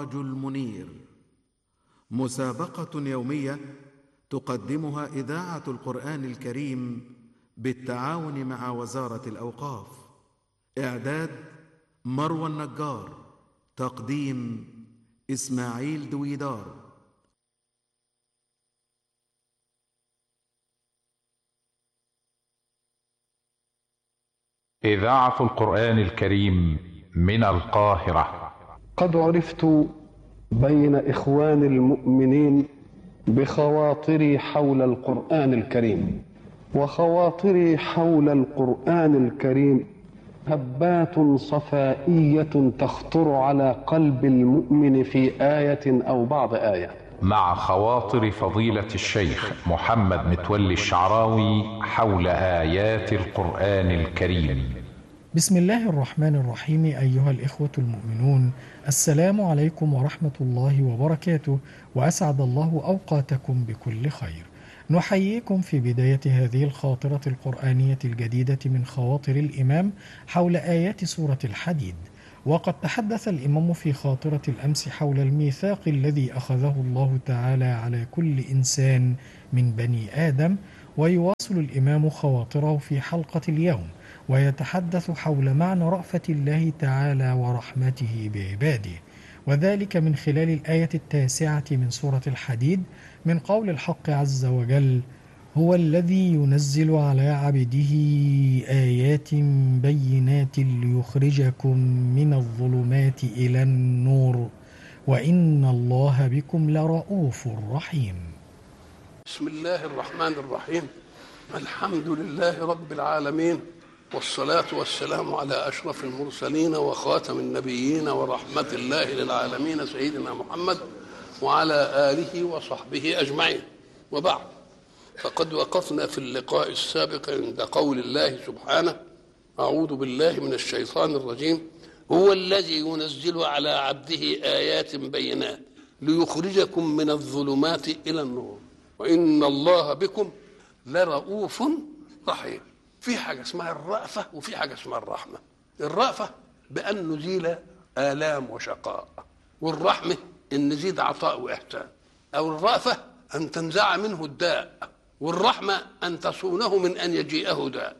المخرج المنير مسابقه يوميه تقدمها اذاعه القران الكريم بالتعاون مع وزاره الاوقاف اعداد مروى النجار تقديم اسماعيل دويدار إذاعة القرآن الكريم من القاهرة قد عرفت بين إخوان المؤمنين بخواطري حول القرآن الكريم وخواطري حول القرآن الكريم هبات صفائية تخطر على قلب المؤمن في آية أو بعض آية مع خواطر فضيلة الشيخ محمد متولي الشعراوي حول آيات القرآن الكريم بسم الله الرحمن الرحيم أيها الإخوة المؤمنون السلام عليكم ورحمة الله وبركاته وأسعد الله أوقاتكم بكل خير نحييكم في بداية هذه الخاطرة القرآنية الجديدة من خواطر الإمام حول آيات سورة الحديد وقد تحدث الإمام في خاطرة الأمس حول الميثاق الذي أخذه الله تعالى على كل إنسان من بني آدم ويواصل الإمام خواطره في حلقة اليوم ويتحدث حول معنى رأفة الله تعالى ورحمته بعباده وذلك من خلال الآية التاسعة من سورة الحديد من قول الحق عز وجل هو الذي ينزل على عبده آيات بينات ليخرجكم من الظلمات إلى النور وإن الله بكم لرؤوف رحيم بسم الله الرحمن الرحيم الحمد لله رب العالمين والصلاة والسلام على أشرف المرسلين وخاتم النبيين ورحمة الله للعالمين سيدنا محمد وعلى آله وصحبه أجمعين وبعد فقد وقفنا في اللقاء السابق عند قول الله سبحانه أعوذ بالله من الشيطان الرجيم هو الذي ينزل على عبده آيات بينات ليخرجكم من الظلمات إلى النور وإن الله بكم لرؤوف رحيم في حاجة اسمها الرأفة وفي حاجة اسمها الرحمة الرأفة بأن نزيل آلام وشقاء والرحمة أن نزيد عطاء وإحسان أو الرأفة أن تنزع منه الداء والرحمة أن تصونه من أن يجيئه داء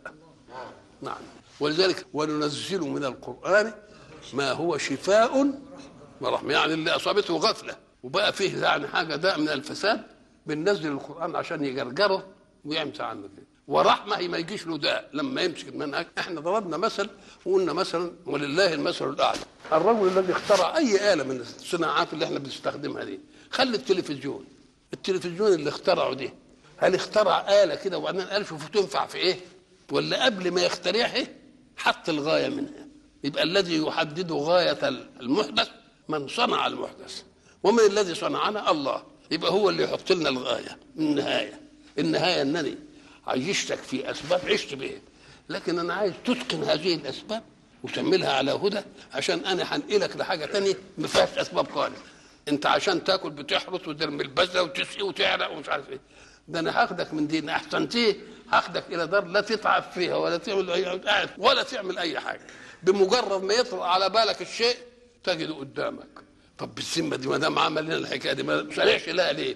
نعم ولذلك وننزل من القرآن ما هو شفاء ورحمة يعني اللي أصابته غفلة وبقى فيه يعني حاجة داء من الفساد بننزل القرآن عشان يجرجره ويمسح عنه كده ورحمة ما يجيش له داء لما يمسك المنهج احنا ضربنا مثل وقلنا مثلا ولله المثل الأعلى الرجل الذي اخترع أي آلة من الصناعات اللي احنا بنستخدمها دي خلي التلفزيون التلفزيون اللي اخترعه دي هل اخترع آلة كده وبعدين قال شوفوا تنفع في ايه ولا قبل ما يخترعها حط الغاية منها يبقى الذي يحدد غاية المحدث من صنع المحدث ومن الذي صنعنا الله يبقى هو اللي يحط لنا الغاية النهاية النهاية أنني عيشتك في أسباب عشت بها لكن أنا عايز تتقن هذه الأسباب وتعملها على هدى عشان أنا هنقلك لحاجة تانية ما فيهاش أسباب خالص أنت عشان تاكل بتحرس وترمي البذرة وتسقي وتعرق ومش عارف إيه ده أنا هاخدك من دين أحسنتيه هاخدك إلى دار لا تتعب فيها ولا تعمل أي قاعد ولا تعمل أي حاجة بمجرد ما يطرأ على بالك الشيء تجده قدامك طب بالذمة دي ما دام عمل لنا الحكاية دي ما سريعش لها ليه؟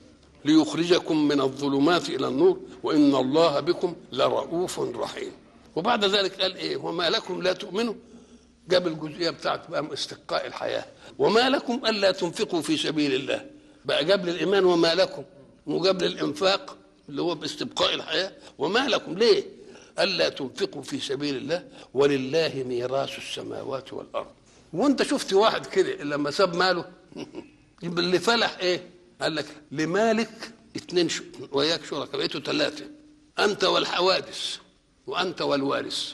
ليخرجكم من الظلمات الى النور وان الله بكم لرؤوف رحيم وبعد ذلك قال ايه وما لكم لا تؤمنوا جاب الجزئيه بتاعت بقى استبقاء الحياه وما لكم الا تنفقوا في سبيل الله بقى جاب للايمان وما لكم وجاب للانفاق اللي هو باستبقاء الحياه وما لكم ليه الا تنفقوا في سبيل الله ولله ميراث السماوات والارض وانت شفت واحد كده لما ساب ماله يبقى اللي فلح ايه قال لك لمالك اثنين ش... وياك شركاء بقيتوا ثلاثه انت والحوادث وانت والوارث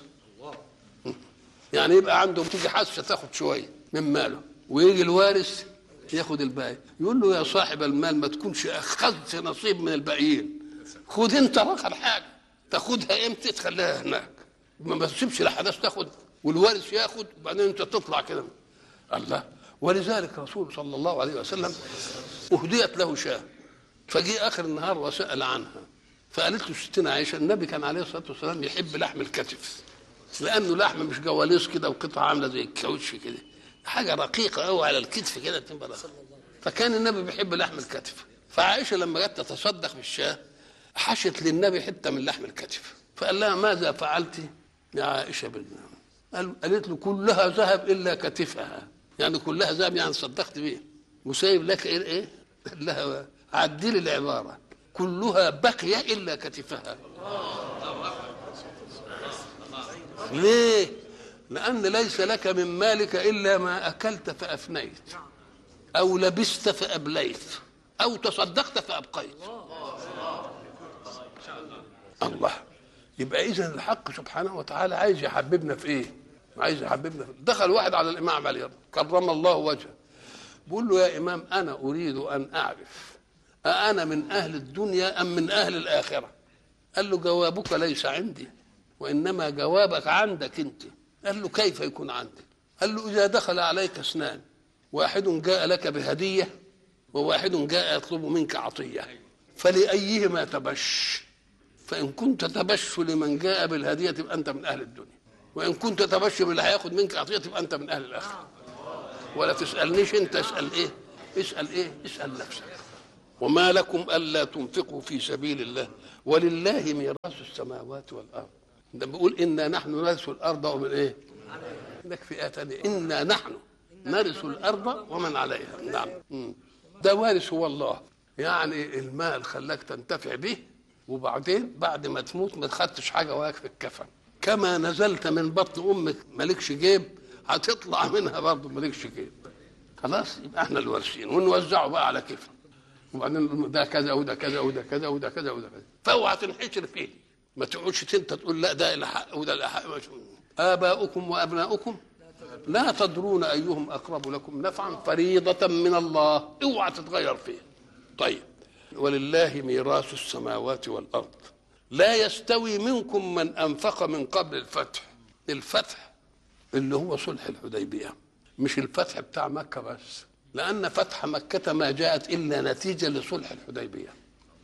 يعني يبقى عنده تيجي حاسه تاخد شويه من ماله ويجي الوارث ياخد الباقي يقول له يا صاحب المال ما تكونش اخذت نصيب من الباقيين خد انت رقم حاجه تاخدها امتى تخليها هناك ما تسيبش الاحداث تاخد والوارث ياخد وبعدين انت تطلع كده الله ولذلك رسول صلى الله عليه وسلم أهديت له شاة فجاء آخر النهار وسأل عنها فقالت له ستنا عائشة النبي كان عليه الصلاة والسلام يحب لحم الكتف لأنه لحم مش جواليس كده وقطعة عاملة زي الكاوتش كده حاجه رقيقه قوي على الكتف كده تبقى رقيقة. فكان النبي بيحب لحم الكتف فعائشه لما جت تتصدق بالشاه حشت للنبي حته من لحم الكتف فقال لها ماذا فعلت يا عائشه بالله قال قالت له كلها ذهب الا كتفها يعني كلها ذهب يعني صدقت بيه وسايب لك ايه ايه قال لها عدلي العباره كلها بقي الا كتفها ليه لان ليس لك من مالك الا ما اكلت فافنيت او لبست فابليت او تصدقت فابقيت الله يبقى اذا الحق سبحانه وتعالى عايز يحببنا في ايه عايز يحببنا في دخل واحد على الامام علي كرم الله وجهه بيقول له يا امام انا اريد ان اعرف أأنا من أهل الدنيا أم من أهل الآخرة قال له جوابك ليس عندي وإنما جوابك عندك أنت قال له كيف يكون عندي قال له إذا دخل عليك اثنان واحد جاء لك بهدية وواحد جاء يطلب منك عطية فلأيهما تبش فإن كنت تبش لمن جاء بالهدية تبقى أنت من أهل الدنيا وإن كنت تبش باللي هياخد منك عطية تبقى أنت من أهل الآخرة ولا تسألنيش أنت اسأل إيه اسأل إيه اسأل نفسك وما لكم ألا تنفقوا في سبيل الله ولله ميراث السماوات والأرض ده بيقول إنا نحن نرث الأرض ومن إيه هناك فئة تانية إنا نحن نرث الأرض ومن عليها نعم مم. ده وارث هو الله يعني المال خلاك تنتفع به وبعدين بعد ما تموت ما خدتش حاجة وياك في الكفن كما نزلت من بطن أمك مالكش جيب هتطلع منها برضه مالكش جيب خلاص يبقى احنا الوارثين ونوزعه بقى على كيفنا وبعدين ده كذا وده كذا وده كذا وده كذا وده كذا فاوعى تنحشر فيه ما تقعدش انت تقول لا ده الحق وده الحق اباؤكم وابناؤكم لا تدرون ايهم اقرب لكم نفعا فريضه من الله اوعى تتغير فيه طيب ولله ميراث السماوات والارض لا يستوي منكم من انفق من قبل الفتح الفتح اللي هو صلح الحديبيه مش الفتح بتاع مكه بس لأن فتح مكة ما جاءت إلا نتيجة لصلح الحديبية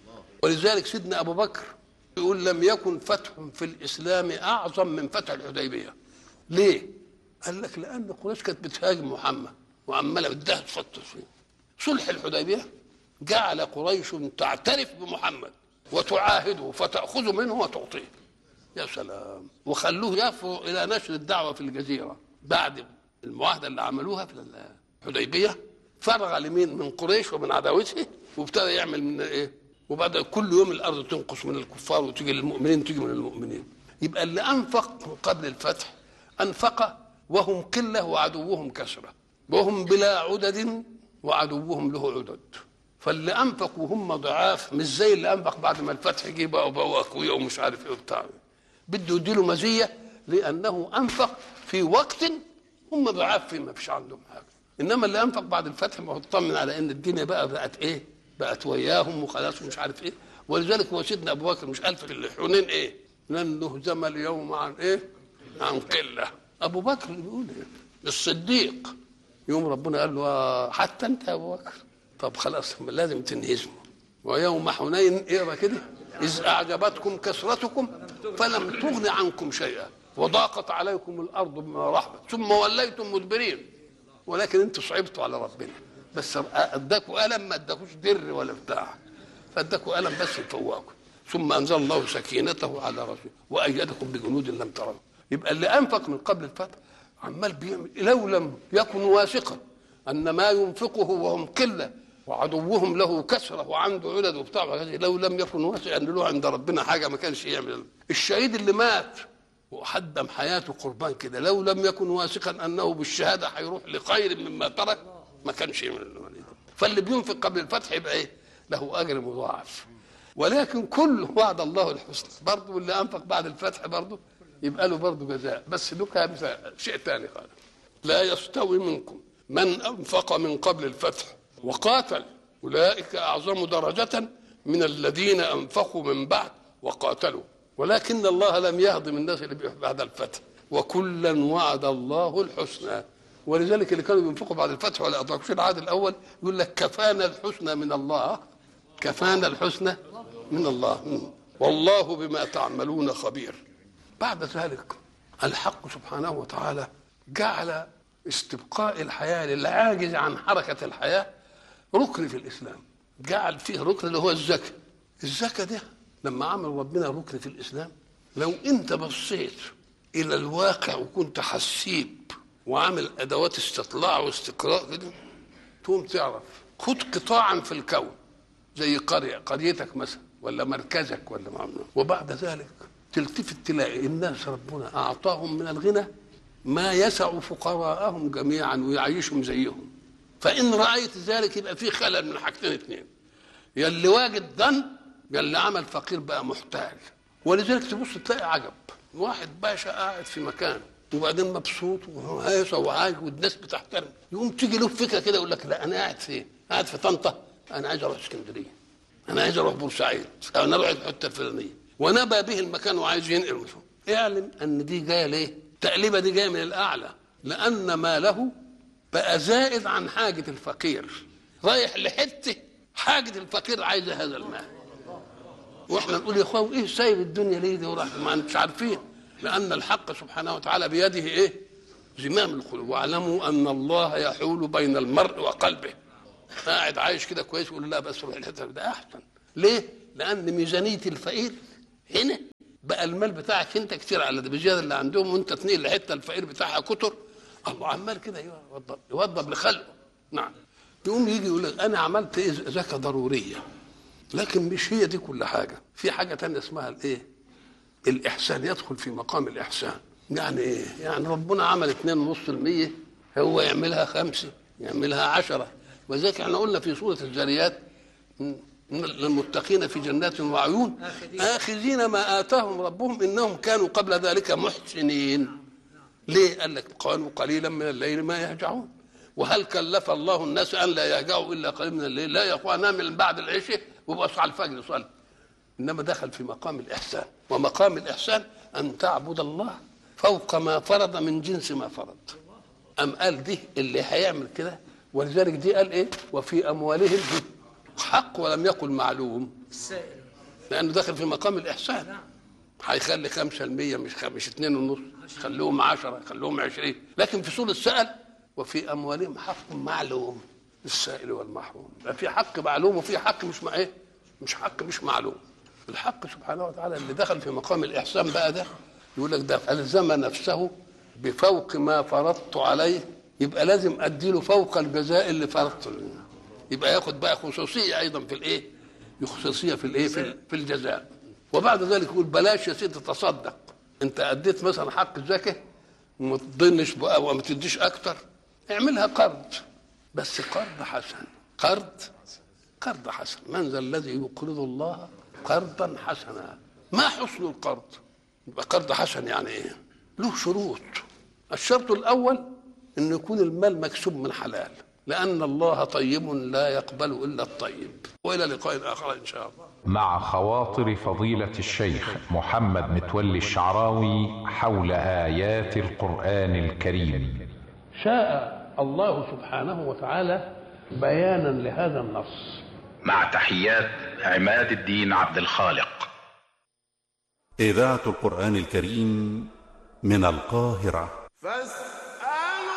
ولذلك سيدنا أبو بكر يقول لم يكن فتح في الإسلام أعظم من فتح الحديبية ليه؟ قال لك لأن قريش كانت بتهاجم محمد وعمالة بدها تفتش فيه صلح الحديبية جعل قريش تعترف بمحمد وتعاهده فتأخذ منه وتعطيه يا سلام وخلوه يفرغ إلى نشر الدعوة في الجزيرة بعد المعاهدة اللي عملوها في الحديبية فرغ لمين من قريش ومن عداوته وابتدى يعمل من ايه وبعد كل يوم الارض تنقص من الكفار وتيجي للمؤمنين تيجي من المؤمنين يبقى اللي انفق من قبل الفتح انفق وهم قله وعدوهم كثره وهم بلا عدد وعدوهم له عدد فاللي انفقوا هم ضعاف مش زي اللي انفق بعد ما الفتح جه بقى وبقوا اقوياء ومش عارف ايه وبتاع بده يديله مزيه لانه انفق في وقت هم ضعاف فيه ما فيش عندهم حاجه انما اللي انفق بعد الفتح ما هو اطمن على ان الدنيا بقى بقت ايه؟ بقت وياهم وخلاص ومش عارف ايه ولذلك هو سيدنا ابو بكر مش قال في الحنين ايه؟ لن نهزم اليوم عن ايه؟ عن قله ابو بكر بيقول ايه؟ الصديق يوم ربنا قال له حتى انت يا ابو بكر طب خلاص لازم تنهزموا ويوم حنين اقرا كده اذ اعجبتكم كثرتكم فلم تغن عنكم شيئا وضاقت عليكم الارض بما رحبت ثم وليتم مدبرين ولكن انتوا صعبتوا على ربنا بس اداكوا الم ما اداكوش در ولا بتاع فاداكوا الم بس يفوقكم ثم انزل الله سكينته على رسوله وايدكم بجنود لم تروا يبقى اللي انفق من قبل الفتح عمال بيعمل لو لم يكن واثقا ان ما ينفقه وهم قله وعدوهم له كثره وعنده عدد وبتاع لو لم يكن واثقا ان له عند ربنا حاجه ما كانش يعمل الشهيد اللي مات وحدم حياته قربان كده لو لم يكن واثقا انه بالشهاده هيروح لخير مما ترك ما كانش يعمل الوليد فاللي بينفق قبل الفتح يبقى ايه؟ له اجر مضاعف ولكن كل وعد الله الحسنى برضه واللي انفق بعد الفتح برضه يبقى له برضه جزاء بس دوكا شيء ثاني خالص لا يستوي منكم من انفق من قبل الفتح وقاتل اولئك اعظم درجه من الذين انفقوا من بعد وقاتلوا ولكن الله لم يهضم الناس اللي بعد الفتح وكلا وعد الله الحسنى ولذلك اللي كانوا بينفقوا بعد الفتح ولا ادركوش العهد الاول يقول لك كفانا الحسنى من الله كفانا الحسنى من الله والله بما تعملون خبير بعد ذلك الحق سبحانه وتعالى جعل استبقاء الحياة للعاجز عن حركة الحياة ركن في الإسلام جعل فيه ركن اللي هو الزكاة الزكاة ده لما عمل ربنا ركن في الإسلام لو أنت بصيت إلى الواقع وكنت حسيب وعامل أدوات استطلاع واستقراء كده تقوم تعرف خد قطاعا في الكون زي قرية قريتك مثلا ولا مركزك ولا معمل. وبعد ذلك تلتفت تلاقي الناس ربنا أعطاهم من الغنى ما يسع فقراءهم جميعا ويعيشهم زيهم فإن رأيت ذلك يبقى في خلل من حاجتين اثنين يا اللي واجد ضن يا اللي عمل فقير بقى محتاج ولذلك تبص تلاقي عجب واحد باشا قاعد في مكان وبعدين مبسوط وهيصة وعايش والناس بتحترم يقوم تيجي له فكره كده يقول لك لا انا قاعد فين؟ قاعد في طنطا انا عايز اروح اسكندريه انا عايز اروح بورسعيد او انا اروح الحته الفلانيه ونبى به المكان وعايز ينقل مثلا اعلم ان دي جايه ليه؟ التقليبه دي جايه من الاعلى لان ماله بقى زائد عن حاجه الفقير رايح لحته حاجه الفقير عايزه هذا المال واحنا نقول يا اخوان ايه سايب الدنيا ليه دي وراح ما انتش عارفين لان الحق سبحانه وتعالى بيده ايه زمام القلوب واعلموا ان الله يحول بين المرء وقلبه قاعد عايش كده كويس يقول لا بس روح الحته ده احسن ليه لان ميزانيه الفقير هنا بقى المال بتاعك انت كتير على ده بزياده اللي عندهم وانت تنقل لحته الفقير بتاعها كتر الله عمال كده يوضب يوضب لخلقه نعم يقوم يجي يقول لك انا عملت ايه زكاه ضروريه لكن مش هي دي كل حاجه في حاجه تانية اسمها الايه الاحسان يدخل في مقام الاحسان يعني ايه يعني ربنا عمل 2.5% هو يعملها خمسة يعملها عشرة وذلك احنا قلنا في سورة الذريات للمتقين في جنات وعيون آخذين ما آتاهم ربهم إنهم كانوا قبل ذلك محسنين ليه قال لك قالوا قليلا من الليل ما يهجعون وهل كلف الله الناس ان لا يهجعوا الا قليلا من الليل لا يا اخوانا من بعد العشاء وبقى على الفجر صلي انما دخل في مقام الاحسان ومقام الاحسان ان تعبد الله فوق ما فرض من جنس ما فرض ام قال دي اللي هيعمل كده ولذلك دي قال ايه وفي اموالهم حق ولم يقل معلوم لانه داخل في مقام الاحسان هيخلي 5% مش خ- مش 2 ونص خلوهم 10 خلوهم 20 لكن في سوره السأل وفي اموالهم حق معلوم للسائل والمحروم يبقى في حق معلوم وفي حق مش مع ايه مش حق مش معلوم الحق سبحانه وتعالى اللي دخل في مقام الاحسان بقى ده يقول لك ده الزم نفسه بفوق ما فرضت عليه يبقى لازم اديله فوق الجزاء اللي فرضته له. يبقى ياخد بقى خصوصيه ايضا في الايه خصوصيه في الايه في, في الجزاء وبعد ذلك يقول بلاش يا سيدي تصدق انت اديت مثلا حق الزكاه وما تضنش بقى وما تديش اكتر اعملها قرض بس قرض حسن قرض قرض حسن من ذا الذي يقرض الله قرضا حسنا ما حسن القرض يبقى قرض حسن يعني ايه له شروط الشرط الاول ان يكون المال مكسوب من حلال لان الله طيب لا يقبل الا الطيب والى لقاء اخر ان شاء الله مع خواطر فضيلة الشيخ محمد متولي الشعراوي حول آيات القرآن الكريم شاء الله سبحانه وتعالى بيانا لهذا النص مع تحيات عماد الدين عبد الخالق إذاعة القرآن الكريم من القاهرة فاستمعوا